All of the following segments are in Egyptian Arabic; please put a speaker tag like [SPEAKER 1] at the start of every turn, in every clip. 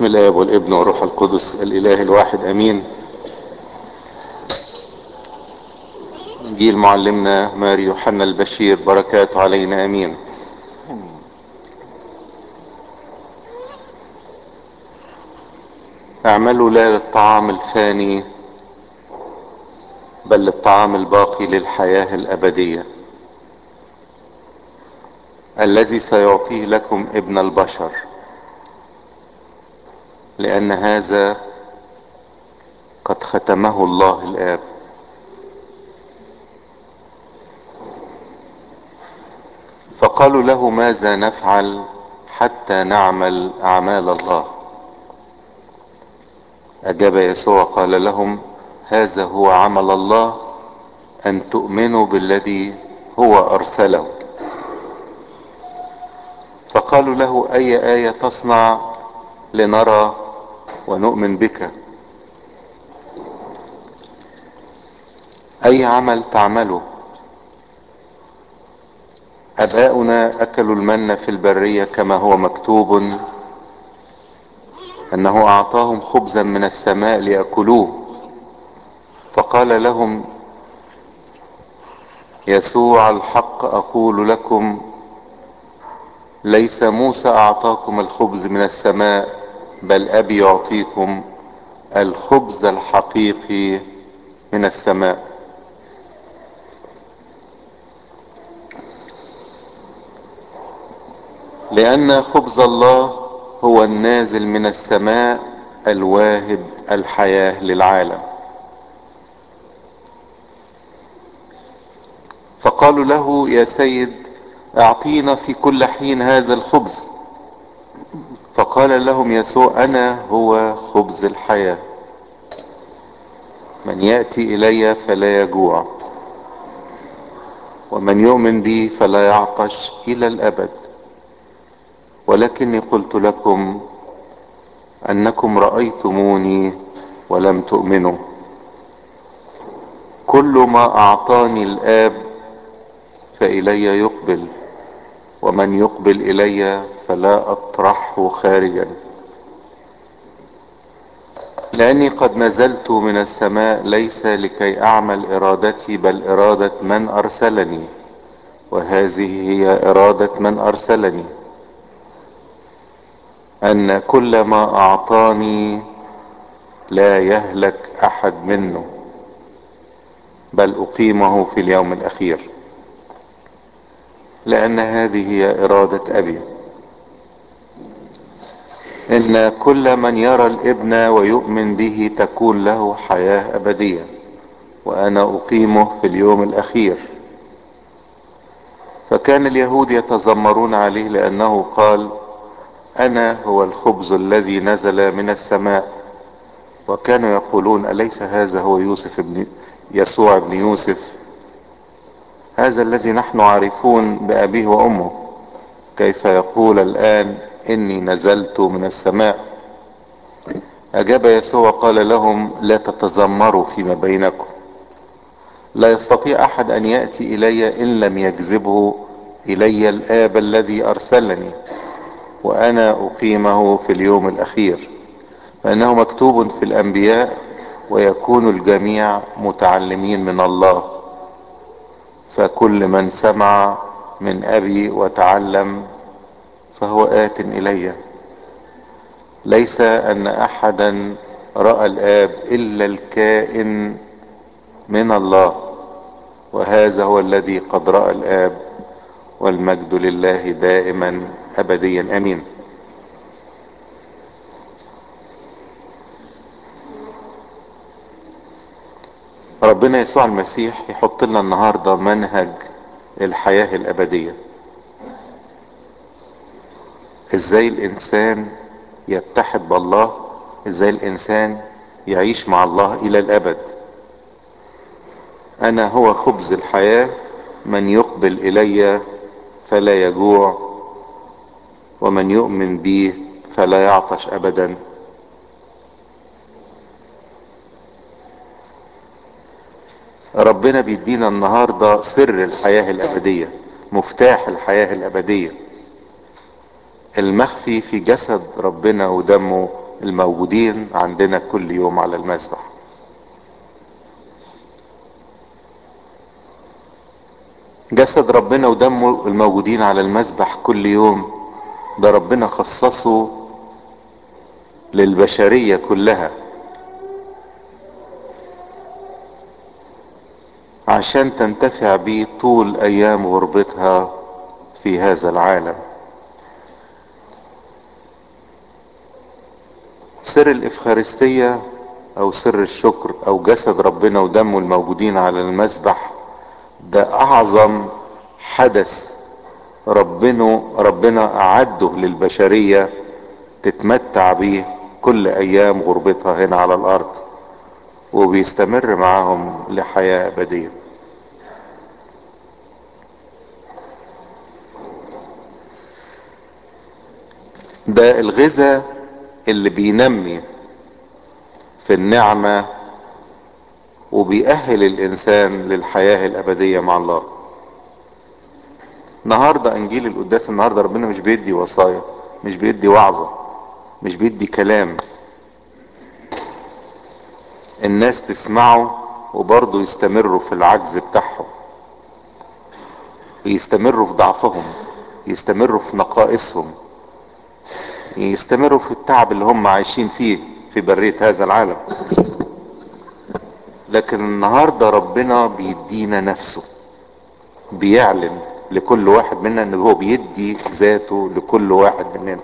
[SPEAKER 1] بسم الاب والابن والروح القدس الاله الواحد امين جيل معلمنا ماري يوحنا البشير بركاته علينا امين اعملوا لا للطعام الفاني بل للطعام الباقي للحياة الابدية الذي سيعطيه لكم ابن البشر لان هذا قد ختمه الله الاب فقالوا له ماذا نفعل حتى نعمل اعمال الله اجاب يسوع قال لهم هذا هو عمل الله ان تؤمنوا بالذي هو ارسله فقالوا له اي ايه تصنع لنرى ونؤمن بك اي عمل تعمله اباؤنا اكلوا المن في البريه كما هو مكتوب انه اعطاهم خبزا من السماء لياكلوه فقال لهم يسوع الحق اقول لكم ليس موسى اعطاكم الخبز من السماء بل ابي يعطيكم الخبز الحقيقي من السماء لان خبز الله هو النازل من السماء الواهب الحياه للعالم فقالوا له يا سيد اعطينا في كل حين هذا الخبز فقال لهم يسوع انا هو خبز الحياه من ياتي الي فلا يجوع ومن يؤمن بي فلا يعطش الى الابد ولكني قلت لكم انكم رايتموني ولم تؤمنوا كل ما اعطاني الاب فالي يقبل ومن يقبل الي فلا اطرحه خارجا لاني قد نزلت من السماء ليس لكي اعمل ارادتي بل اراده من ارسلني وهذه هي اراده من ارسلني ان كل ما اعطاني لا يهلك احد منه بل اقيمه في اليوم الاخير لان هذه هي اراده ابي ان كل من يرى الابن ويؤمن به تكون له حياه ابديه وانا اقيمه في اليوم الاخير فكان اليهود يتذمرون عليه لانه قال انا هو الخبز الذي نزل من السماء وكانوا يقولون اليس هذا هو يوسف ابن يسوع ابن يوسف هذا الذي نحن عارفون بابيه وامه كيف يقول الان اني نزلت من السماء اجاب يسوع قال لهم لا تتذمروا فيما بينكم لا يستطيع احد ان ياتي الي ان لم يجذبه الي الاب الذي ارسلني وانا اقيمه في اليوم الاخير فانه مكتوب في الانبياء ويكون الجميع متعلمين من الله فكل من سمع من ابي وتعلم فهو ات الي ليس ان احدا راى الاب الا الكائن من الله وهذا هو الذي قد راى الاب والمجد لله دائما ابديا امين ربنا يسوع المسيح يحط لنا النهارده منهج الحياه الابديه ازاي الانسان يتحد بالله ازاي الانسان يعيش مع الله الى الابد انا هو خبز الحياه من يقبل الي فلا يجوع ومن يؤمن بي فلا يعطش ابدا ربنا بيدينا النهارده سر الحياه الابديه مفتاح الحياه الابديه المخفي في جسد ربنا ودمه الموجودين عندنا كل يوم على المذبح جسد ربنا ودمه الموجودين على المذبح كل يوم ده ربنا خصصه للبشرية كلها عشان تنتفع بيه طول ايام غربتها في هذا العالم سر الافخارستية او سر الشكر او جسد ربنا ودمه الموجودين على المذبح ده اعظم حدث ربنا ربنا اعده للبشرية تتمتع بيه كل ايام غربتها هنا على الارض وبيستمر معاهم لحياة ابدية ده الغذاء اللي بينمي في النعمة وبيأهل الانسان للحياة الابدية مع الله النهاردة انجيل القداس النهاردة ربنا مش بيدي وصايا مش بيدي وعظة مش بيدي كلام الناس تسمعه وبرضه يستمروا في العجز بتاعهم يستمروا في ضعفهم يستمروا في نقائصهم يستمروا في التعب اللي هم عايشين فيه في برية هذا العالم لكن النهاردة ربنا بيدينا نفسه بيعلن لكل واحد منا ان هو بيدي ذاته لكل واحد مننا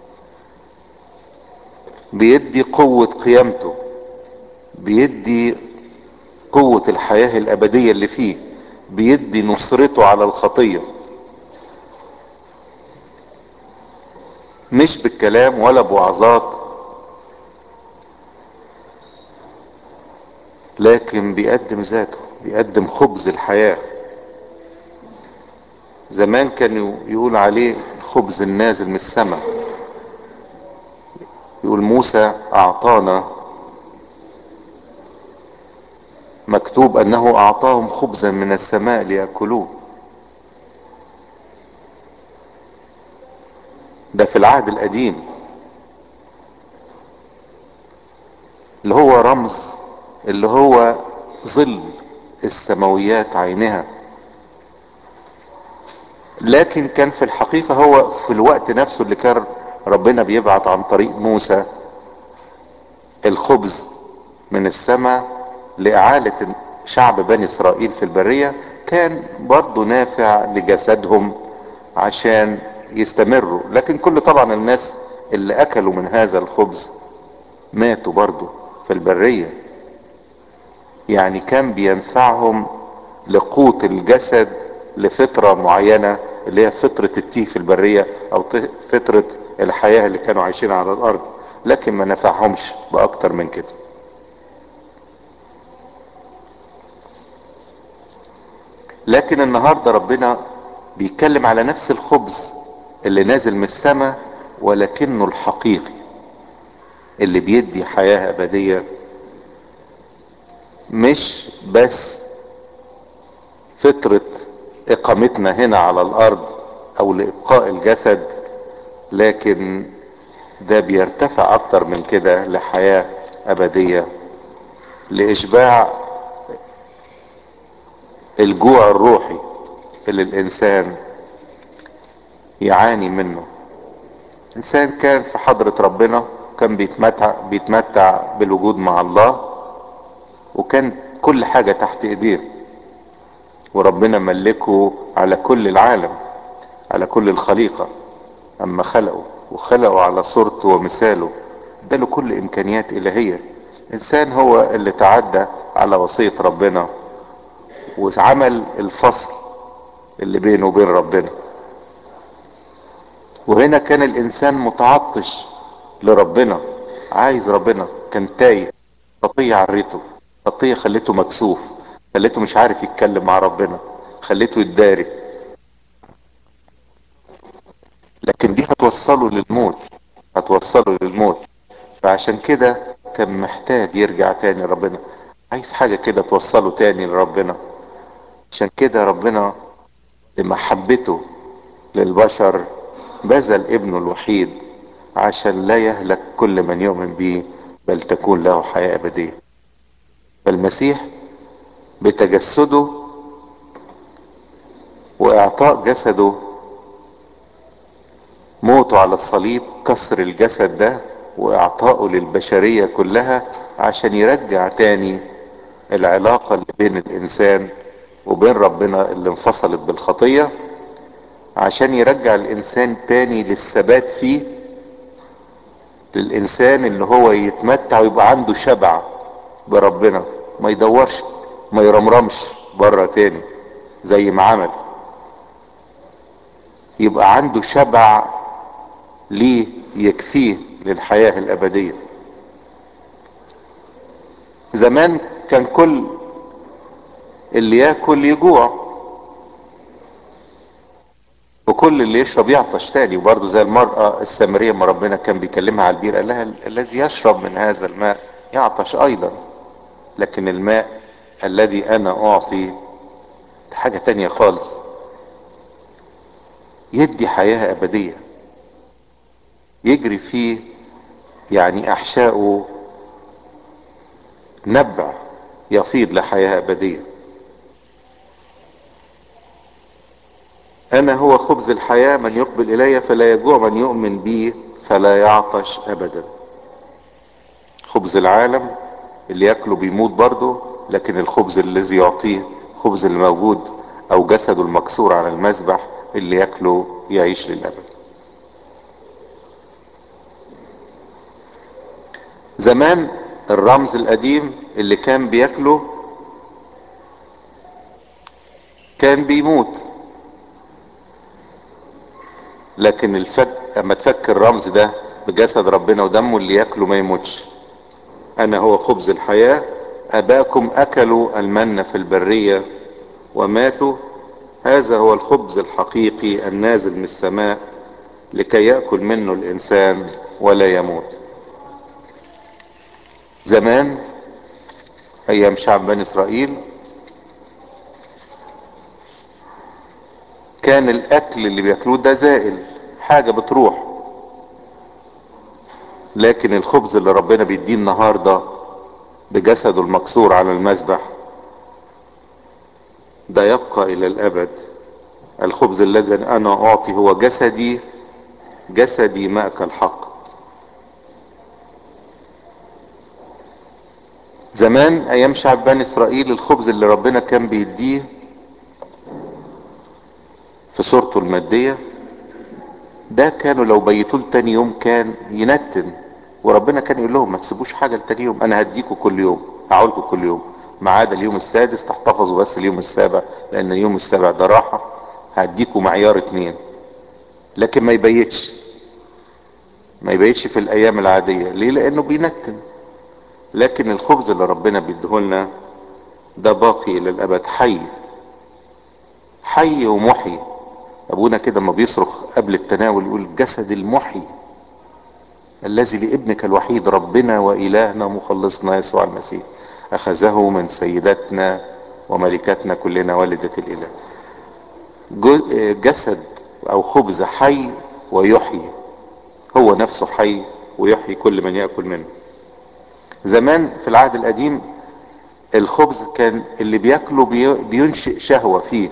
[SPEAKER 1] بيدي قوة قيامته بيدي قوة الحياة الابدية اللي فيه بيدي نصرته على الخطية مش بالكلام ولا بوعظات لكن بيقدم ذاته بيقدم خبز الحياة زمان كانوا يقول عليه الخبز النازل من السماء يقول موسى اعطانا مكتوب انه اعطاهم خبزا من السماء ليأكلوه ده في العهد القديم اللي هو رمز اللي هو ظل السماويات عينها لكن كان في الحقيقة هو في الوقت نفسه اللي كان ربنا بيبعت عن طريق موسى الخبز من السماء لإعالة شعب بني إسرائيل في البرية كان برضه نافع لجسدهم عشان يستمروا لكن كل طبعا الناس اللي أكلوا من هذا الخبز ماتوا برضه في البرية يعني كان بينفعهم لقوت الجسد لفترة معينة اللي هي فترة التيه في البرية او فترة الحياة اللي كانوا عايشين على الارض لكن ما نفعهمش باكتر من كده لكن النهاردة ربنا بيتكلم على نفس الخبز اللي نازل من السماء ولكنه الحقيقي اللي بيدي حياة ابدية مش بس فترة اقامتنا هنا على الارض او لابقاء الجسد لكن ده بيرتفع اكتر من كده لحياة ابدية لاشباع الجوع الروحي اللي الانسان يعاني منه انسان كان في حضرة ربنا كان بيتمتع بيتمتع بالوجود مع الله وكان كل حاجة تحت ايديه وربنا ملكه على كل العالم على كل الخليقة اما خلقه وخلقه على صورته ومثاله اداله كل امكانيات الهية انسان هو اللي تعدى على وصية ربنا وعمل الفصل اللي بينه وبين ربنا وهنا كان الانسان متعطش لربنا عايز ربنا كان تايه خطية عرته خطية خليته مكسوف خليته مش عارف يتكلم مع ربنا خليته يتداري لكن دي هتوصله للموت هتوصله للموت فعشان كده كان محتاج يرجع تاني لربنا عايز حاجة كده توصله تاني لربنا عشان كده ربنا لمحبته للبشر بذل ابنه الوحيد عشان لا يهلك كل من يؤمن به بل تكون له حياة أبدية فالمسيح بتجسده وإعطاء جسده موته على الصليب كسر الجسد ده وإعطائه للبشرية كلها عشان يرجع تاني العلاقة اللي بين الإنسان وبين ربنا اللي انفصلت بالخطية عشان يرجع الإنسان تاني للثبات فيه للإنسان اللي هو يتمتع ويبقى عنده شبع بربنا ما يدورش ما يرمرمش بره تاني زي ما عمل يبقى عنده شبع ليه يكفيه للحياة الأبدية زمان كان كل اللي ياكل يجوع وكل اللي يشرب يعطش تاني وبرضه زي المرأة السامرية ما ربنا كان بيكلمها على البير قال لها الذي يشرب من هذا الماء يعطش أيضا لكن الماء الذي أنا أعطي حاجة تانية خالص يدي حياة أبدية يجري فيه يعني أحشاؤه نبع يفيض لحياة أبدية أنا هو خبز الحياة من يقبل إلي فلا يجوع من يؤمن بي فلا يعطش أبدا خبز العالم اللي ياكله بيموت برضه لكن الخبز الذي يعطيه خبز الموجود أو جسده المكسور على المذبح اللي ياكله يعيش للأبد زمان الرمز القديم اللي كان بياكله كان بيموت لكن الفك اما تفك الرمز ده بجسد ربنا ودمه اللي ياكله ما يموتش انا هو خبز الحياة اباكم اكلوا المن في البرية وماتوا هذا هو الخبز الحقيقي النازل من السماء لكي يأكل منه الانسان ولا يموت زمان ايام شعب بني اسرائيل كان الاكل اللي بياكلوه ده زائل حاجة بتروح لكن الخبز اللي ربنا بيديه النهاردة بجسده المكسور على المذبح ده يبقى الى الابد الخبز الذي انا اعطي هو جسدي جسدي مأكل حق زمان ايام شعب بني اسرائيل الخبز اللي ربنا كان بيديه في صورته المادية ده كانوا لو بيتوه تاني يوم كان ينتن وربنا كان يقول لهم ما تسيبوش حاجة لتاني يوم انا هديكوا كل يوم هعولكوا كل يوم ما عدا اليوم السادس تحتفظوا بس اليوم السابع لان اليوم السابع ده راحة هديكوا معيار اتنين لكن ما يبيتش ما يبيتش في الايام العادية ليه لانه بينتن لكن الخبز اللي ربنا بيديهولنا ده باقي الى الابد حي حي ومحي ابونا كده ما بيصرخ قبل التناول يقول جسد المحي الذي لابنك الوحيد ربنا والهنا مخلصنا يسوع المسيح اخذه من سيدتنا وملكتنا كلنا والدة الاله جسد او خبز حي ويحيي هو نفسه حي ويحيي كل من يأكل منه زمان في العهد القديم الخبز كان اللي بياكله بينشئ شهوة فيه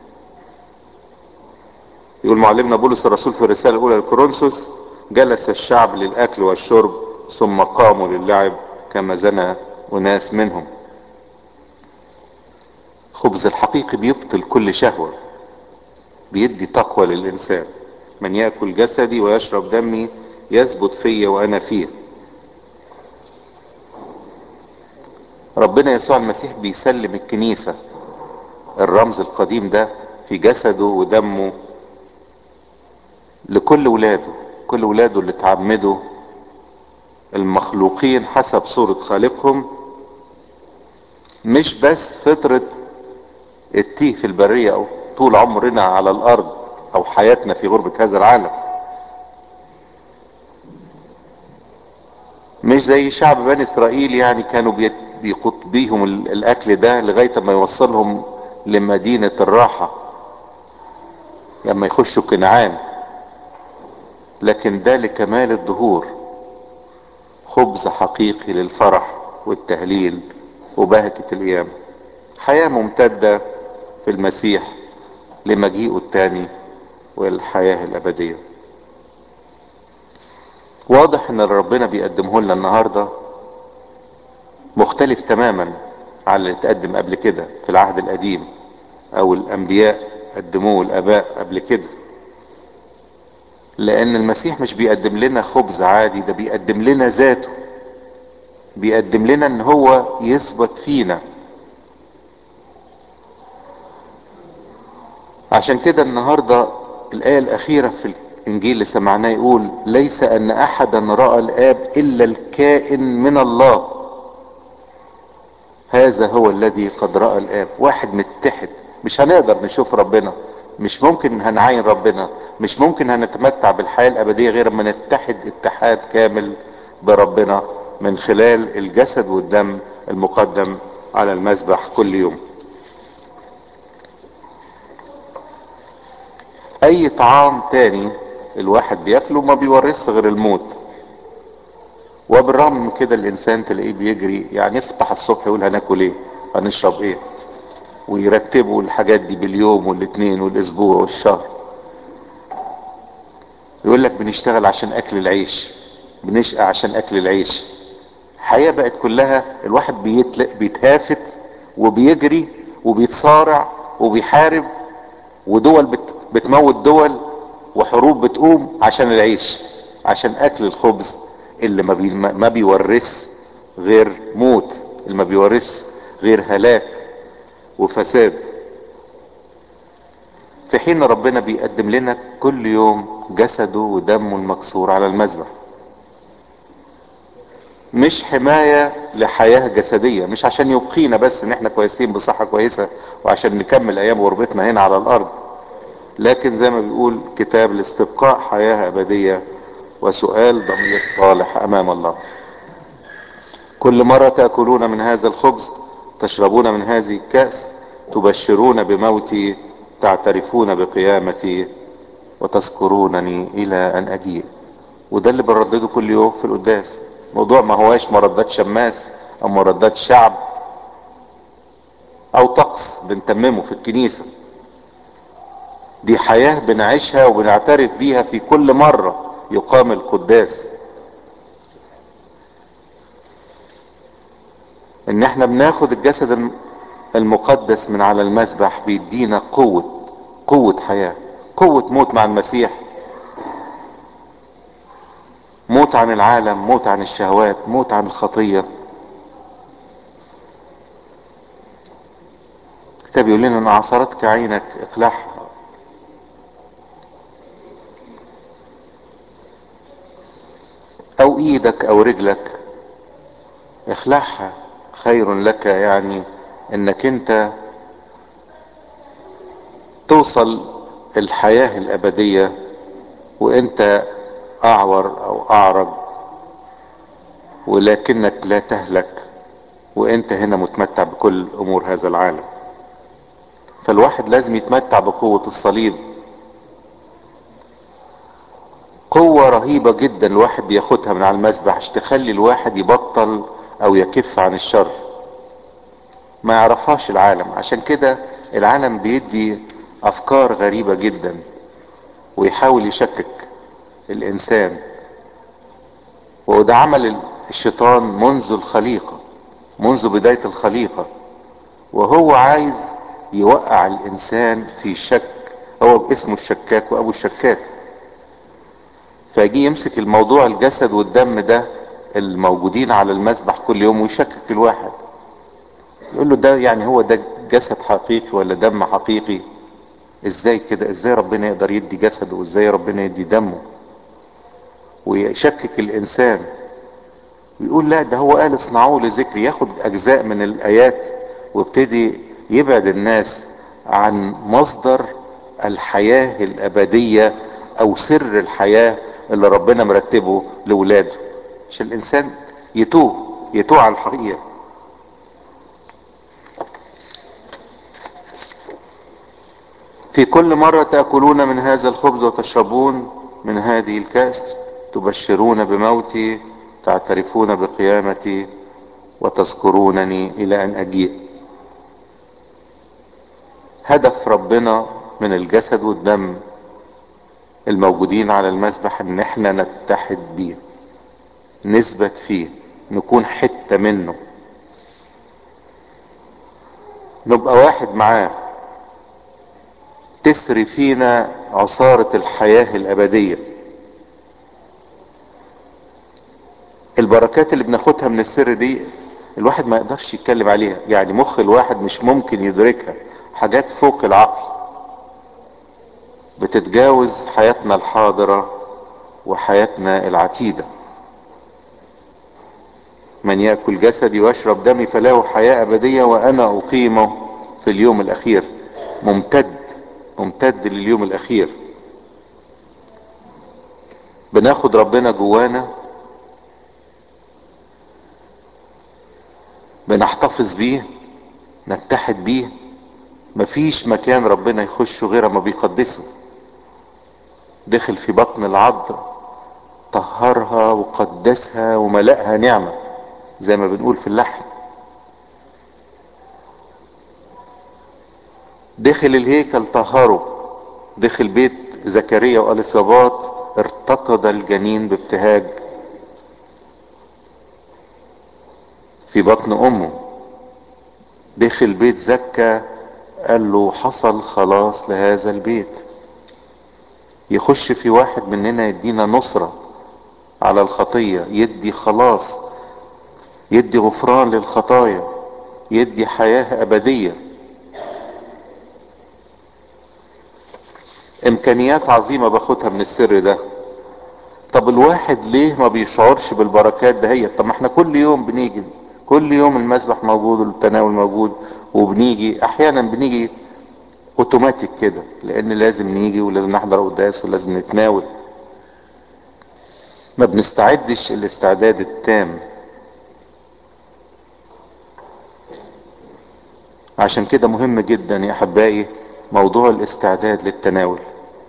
[SPEAKER 1] يقول معلمنا بولس الرسول في الرسالة الأولى لكورنثوس جلس الشعب للأكل والشرب ثم قاموا للعب كما زنى أناس منهم خبز الحقيقي بيبطل كل شهوة بيدي تقوى للإنسان من يأكل جسدي ويشرب دمي يثبت فيا وأنا فيه ربنا يسوع المسيح بيسلم الكنيسة الرمز القديم ده في جسده ودمه لكل ولاده كل ولاده اللي اتعمدوا المخلوقين حسب صورة خالقهم مش بس فترة التيه في البرية او طول عمرنا على الارض او حياتنا في غربة هذا العالم مش زي شعب بني اسرائيل يعني كانوا بيقط بيهم الاكل ده لغاية ما يوصلهم لمدينة الراحة لما يخشوا كنعان لكن ده لكمال الدهور خبز حقيقي للفرح والتهليل وبهجة القيامة حياة ممتدة في المسيح لمجيئه التاني والحياة الأبدية واضح ان اللي ربنا بيقدمه لنا النهاردة مختلف تماما عن اللي اتقدم قبل كده في العهد القديم او الانبياء قدموه الاباء قبل كده لان المسيح مش بيقدم لنا خبز عادي ده بيقدم لنا ذاته بيقدم لنا ان هو يثبت فينا عشان كده النهاردة الآية الأخيرة في الإنجيل اللي سمعناه يقول ليس أن أحدا رأى الآب إلا الكائن من الله هذا هو الذي قد رأى الآب واحد متحد مش هنقدر نشوف ربنا مش ممكن هنعاين ربنا مش ممكن هنتمتع بالحياة الأبدية غير ما نتحد اتحاد كامل بربنا من خلال الجسد والدم المقدم على المذبح كل يوم اي طعام تاني الواحد بياكله ما بيورث غير الموت وبالرغم من كده الانسان تلاقيه بيجري يعني يصبح الصبح يقول هناكل ايه هنشرب ايه ويرتبوا الحاجات دي باليوم والاثنين والاسبوع والشهر يقول لك بنشتغل عشان اكل العيش بنشقى عشان اكل العيش الحياة بقت كلها الواحد بيتلق بيتهافت وبيجري وبيتصارع وبيحارب ودول بت بتموت دول وحروب بتقوم عشان العيش عشان اكل الخبز اللي ما, بي ما بيورث غير موت اللي ما بيورث غير هلاك وفساد في حين ربنا بيقدم لنا كل يوم جسده ودمه المكسور على المذبح مش حماية لحياة جسدية مش عشان يبقينا بس ان احنا كويسين بصحة كويسة وعشان نكمل ايام غربتنا هنا على الارض لكن زي ما بيقول كتاب لاستبقاء حياة ابدية وسؤال ضمير صالح امام الله كل مرة تأكلون من هذا الخبز تشربون من هذه الكأس تبشرون بموتي تعترفون بقيامتي وتذكرونني الى ان اجيء وده اللي بنردده كل يوم في القداس موضوع ما هواش مردات شماس او مردات شعب او طقس بنتممه في الكنيسة دي حياة بنعيشها وبنعترف بيها في كل مرة يقام القداس ان احنا بناخد الجسد المقدس من على المذبح بيدينا قوة قوة حياة قوة موت مع المسيح موت عن العالم موت عن الشهوات موت عن الخطية الكتاب يقول لنا ان عصرتك عينك اقلعها او ايدك او رجلك اخلعها خير لك يعني انك انت توصل الحياة الابدية وانت اعور او اعرج ولكنك لا تهلك وانت هنا متمتع بكل امور هذا العالم فالواحد لازم يتمتع بقوة الصليب قوة رهيبة جدا الواحد بياخدها من على المسبح عشان تخلي الواحد يبطل او يكف عن الشر ما يعرفهاش العالم عشان كده العالم بيدي افكار غريبة جدا ويحاول يشكك الانسان وده عمل الشيطان منذ الخليقة منذ بداية الخليقة وهو عايز يوقع الانسان في شك هو اسمه الشكاك وابو الشكاك فيجي يمسك الموضوع الجسد والدم ده الموجودين على المذبح كل يوم ويشكك الواحد يقول له ده يعني هو ده جسد حقيقي ولا دم حقيقي ازاي كده ازاي ربنا يقدر يدي جسده وازاي ربنا يدي دمه ويشكك الانسان ويقول لا ده هو قال اصنعوه لذكري ياخد اجزاء من الايات وابتدي يبعد الناس عن مصدر الحياة الابدية او سر الحياة اللي ربنا مرتبه لولاده عشان الانسان يتوه يتوه عن الحقيقة في كل مرة تأكلون من هذا الخبز وتشربون من هذه الكأس تبشرون بموتي تعترفون بقيامتي وتذكرونني الى ان اجيء هدف ربنا من الجسد والدم الموجودين على المسبح ان احنا نتحد بيه نثبت فيه نكون حتة منه نبقى واحد معاه تسري فينا عصارة الحياة الابدية البركات اللي بناخدها من السر دي الواحد ما يقدرش يتكلم عليها يعني مخ الواحد مش ممكن يدركها حاجات فوق العقل بتتجاوز حياتنا الحاضرة وحياتنا العتيدة من يأكل جسدي ويشرب دمي فله حياة أبدية وأنا أقيمه في اليوم الأخير ممتد ممتد لليوم الأخير بناخد ربنا جوانا بنحتفظ بيه نتحد بيه مفيش مكان ربنا يخشه غير ما بيقدسه دخل في بطن العذراء طهرها وقدسها وملأها نعمة زي ما بنقول في اللحن دخل الهيكل طهره دخل بيت زكريا واليصابات ارتقد الجنين بابتهاج في بطن امه دخل بيت زكا قال له حصل خلاص لهذا البيت يخش في واحد مننا يدينا نصرة على الخطية يدي خلاص يدي غفران للخطايا يدي حياة أبدية إمكانيات عظيمة باخدها من السر ده طب الواحد ليه ما بيشعرش بالبركات ده هي طب ما احنا كل يوم بنيجي كل يوم المسبح موجود والتناول موجود وبنيجي احيانا بنيجي اوتوماتيك كده لان لازم نيجي ولازم نحضر قداس ولازم نتناول ما بنستعدش الاستعداد التام عشان كده مهم جدا يا احبائي موضوع الاستعداد للتناول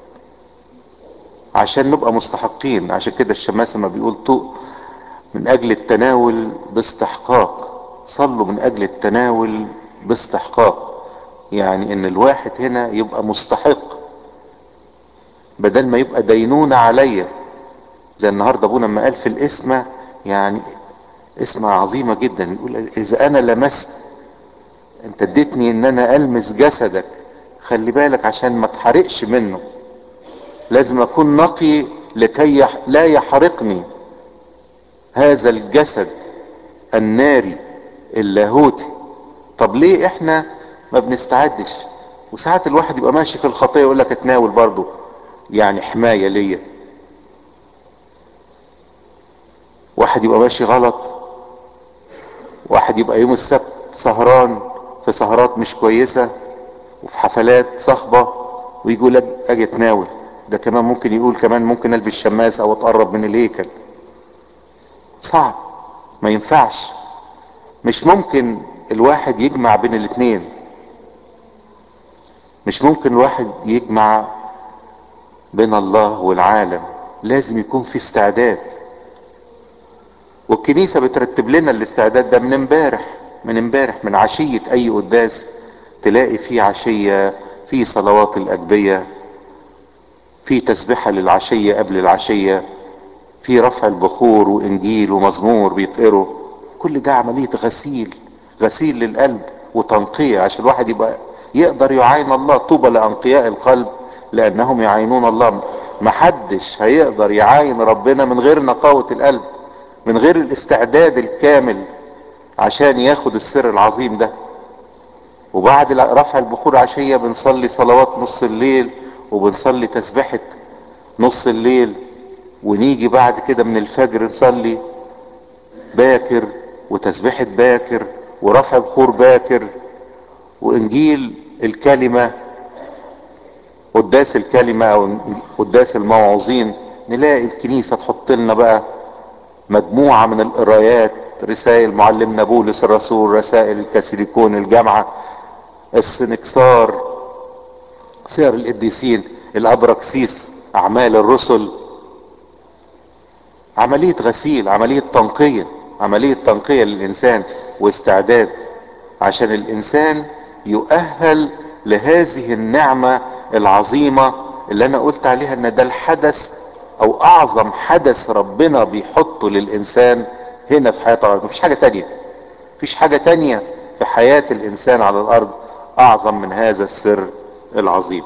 [SPEAKER 1] عشان نبقى مستحقين عشان كده الشماسة ما بيقول طوق من اجل التناول باستحقاق صلوا من اجل التناول باستحقاق يعني ان الواحد هنا يبقى مستحق بدل ما يبقى دينونة عليا زي النهاردة ابونا لما قال في الاسمة يعني اسمة عظيمة جدا يقول اذا انا لمست انت اديتني ان انا المس جسدك خلي بالك عشان ما تحرقش منه لازم اكون نقي لكي يح... لا يحرقني هذا الجسد الناري اللاهوتي طب ليه احنا ما بنستعدش وساعات الواحد يبقى ماشي في الخطيه يقول لك اتناول برضه يعني حمايه ليا واحد يبقى ماشي غلط واحد يبقى يوم السبت سهران في سهرات مش كويسه وفي حفلات صخبه ويجي يقول لك اجي اتناول ده كمان ممكن يقول كمان ممكن البس شماس او اتقرب من الهيكل صعب ما ينفعش مش ممكن الواحد يجمع بين الاتنين مش ممكن الواحد يجمع بين الله والعالم لازم يكون في استعداد والكنيسة بترتب لنا الاستعداد ده من امبارح من امبارح من عشية اي قداس تلاقي في عشية في صلوات الاجبية في تسبحة للعشية قبل العشية في رفع البخور وانجيل ومزمور بيتقروا كل ده عملية غسيل غسيل للقلب وتنقية عشان الواحد يبقى يقدر يعاين الله طوبى لانقياء القلب لانهم يعاينون الله محدش هيقدر يعاين ربنا من غير نقاوة القلب من غير الاستعداد الكامل عشان ياخد السر العظيم ده وبعد رفع البخور عشية بنصلي صلوات نص الليل وبنصلي تسبحة نص الليل ونيجي بعد كده من الفجر نصلي باكر وتسبحة باكر ورفع بخور باكر وانجيل الكلمة قداس الكلمة او قداس الموعظين نلاقي الكنيسة تحط لنا بقى مجموعة من القرايات رسائل معلمنا بولس الرسول رسائل الكاثوليكون الجامعة السنكسار سير القديسين الابراكسيس اعمال الرسل عملية غسيل عملية تنقية عملية تنقية للإنسان واستعداد عشان الإنسان يؤهل لهذه النعمة العظيمة اللي أنا قلت عليها إن ده الحدث أو أعظم حدث ربنا بيحطه للإنسان هنا في حياته الأرض مفيش حاجة تانية مفيش حاجة تانية في حياة الإنسان على الأرض أعظم من هذا السر العظيم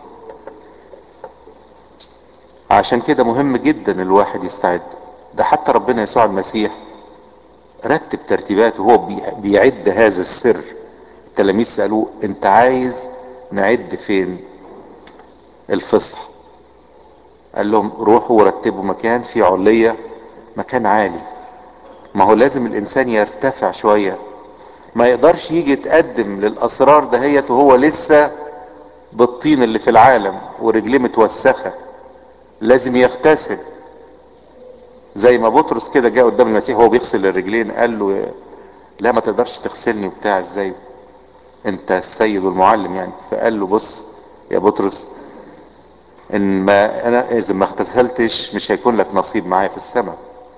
[SPEAKER 1] عشان كده مهم جدا الواحد يستعد ده حتى ربنا يسوع المسيح رتب ترتيباته هو بيعد هذا السر التلاميذ سألوه انت عايز نعد فين الفصح قال لهم روحوا ورتبوا مكان في علية مكان عالي ما هو لازم الانسان يرتفع شوية ما يقدرش يجي يتقدم للاسرار دهيت وهو لسه بالطين اللي في العالم ورجليه متوسخة لازم يغتسل زي ما بطرس كده جاء قدام المسيح وهو بيغسل الرجلين قال له لا ما تقدرش تغسلني وبتاع ازاي انت السيد والمعلم يعني فقال له بص يا بطرس ان ما انا اذا ما اغتسلتش مش هيكون لك نصيب معايا في السماء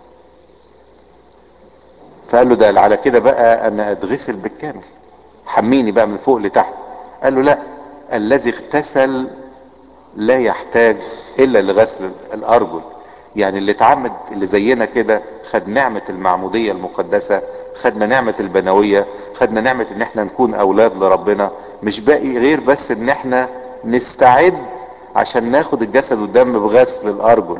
[SPEAKER 1] فقال له ده على كده بقى انا اتغسل بالكامل حميني بقى من فوق لتحت قال له لا الذي اغتسل لا يحتاج الا لغسل الارجل يعني اللي اتعمد اللي زينا كده خد نعمة المعمودية المقدسة خدنا نعمة البنوية خدنا نعمة ان احنا نكون اولاد لربنا مش باقي غير بس ان احنا نستعد عشان ناخد الجسد والدم بغسل الارجل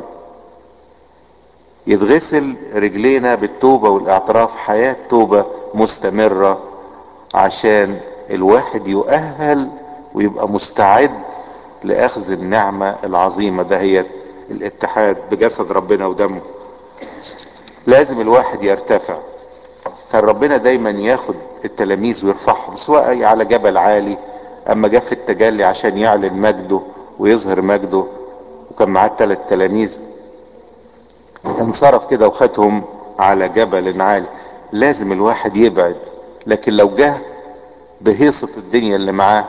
[SPEAKER 1] يتغسل رجلينا بالتوبة والاعتراف حياة توبة مستمرة عشان الواحد يؤهل ويبقى مستعد لاخذ النعمة العظيمة دهيت الاتحاد بجسد ربنا ودمه لازم الواحد يرتفع كان ربنا دايما ياخد التلاميذ ويرفعهم سواء على جبل عالي اما جه في التجلي عشان يعلن مجده ويظهر مجده وكان معاه ثلاث تلاميذ انصرف كده وخدهم على جبل عالي لازم الواحد يبعد لكن لو جه بهيصة الدنيا اللي معاه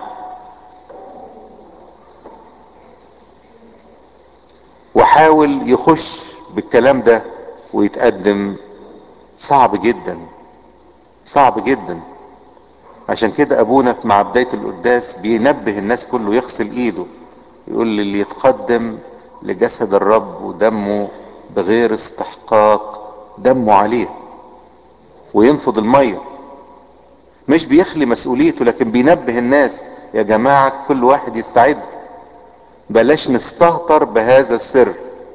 [SPEAKER 1] وحاول يخش بالكلام ده ويتقدم صعب جدا صعب جدا عشان كده ابونا مع بداية القداس بينبه الناس كله يغسل ايده يقول لي اللي يتقدم لجسد الرب ودمه بغير استحقاق دمه عليه وينفض المية مش بيخلي مسؤوليته لكن بينبه الناس يا جماعة كل واحد يستعد بلاش نستهتر بهذا السر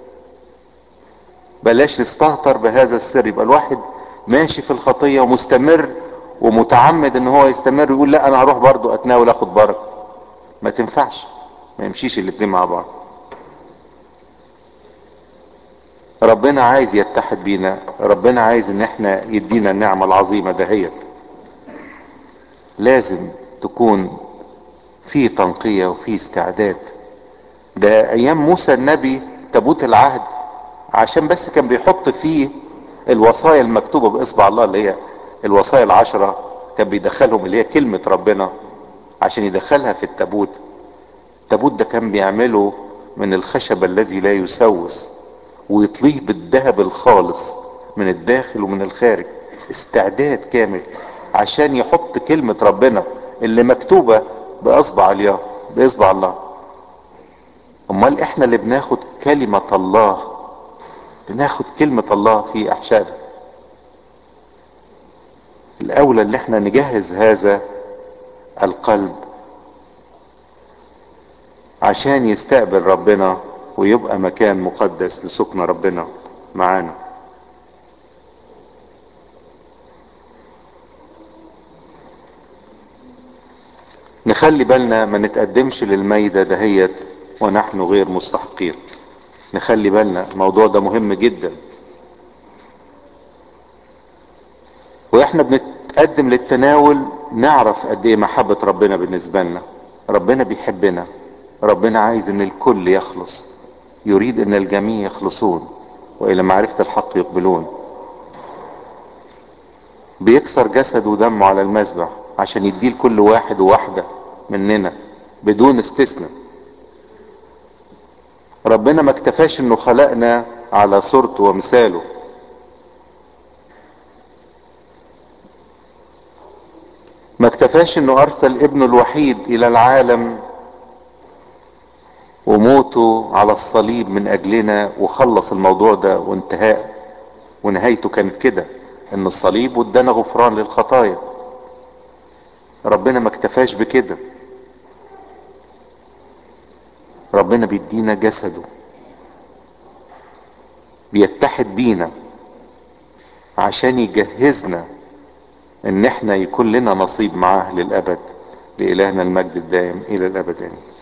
[SPEAKER 1] بلاش نستهتر بهذا السر يبقى الواحد ماشي في الخطية ومستمر ومتعمد ان هو يستمر يقول لا انا هروح برضو اتناول اخد بركة ما تنفعش ما يمشيش الاتنين مع بعض ربنا عايز يتحد بينا ربنا عايز ان احنا يدينا النعمة العظيمة دهيت لازم تكون في تنقية وفي استعداد ده ايام موسى النبي تابوت العهد عشان بس كان بيحط فيه الوصايا المكتوبة باصبع الله اللي هي الوصايا العشرة كان بيدخلهم اللي هي كلمة ربنا عشان يدخلها في التابوت التابوت ده كان بيعمله من الخشب الذي لا يسوس ويطليه بالذهب الخالص من الداخل ومن الخارج استعداد كامل عشان يحط كلمة ربنا اللي مكتوبة باصبع الله باصبع الله امال احنا اللي بناخد كلمة الله بناخد كلمة الله في احشائنا الاولى اللي احنا نجهز هذا القلب عشان يستقبل ربنا ويبقى مكان مقدس لسكن ربنا معانا نخلي بالنا ما نتقدمش للميدة دهيت ونحن غير مستحقين نخلي بالنا الموضوع ده مهم جدا واحنا بنتقدم للتناول نعرف قد ايه محبة ربنا بالنسبة لنا ربنا بيحبنا ربنا عايز ان الكل يخلص يريد ان الجميع يخلصون والى معرفة الحق يقبلون بيكسر جسد ودمه على المذبح عشان يديه لكل واحد وواحدة مننا بدون استثناء ربنا ما اكتفاش انه خلقنا على صورته ومثاله ما اكتفاش انه ارسل ابنه الوحيد الى العالم وموته على الصليب من اجلنا وخلص الموضوع ده وانتهاء ونهايته كانت كده ان الصليب وادانا غفران للخطايا ربنا ما اكتفاش بكده ربنا بيدينا جسده بيتحد بينا عشان يجهزنا ان احنا يكون لنا نصيب معاه للابد لالهنا المجد الدائم الى الابد آمين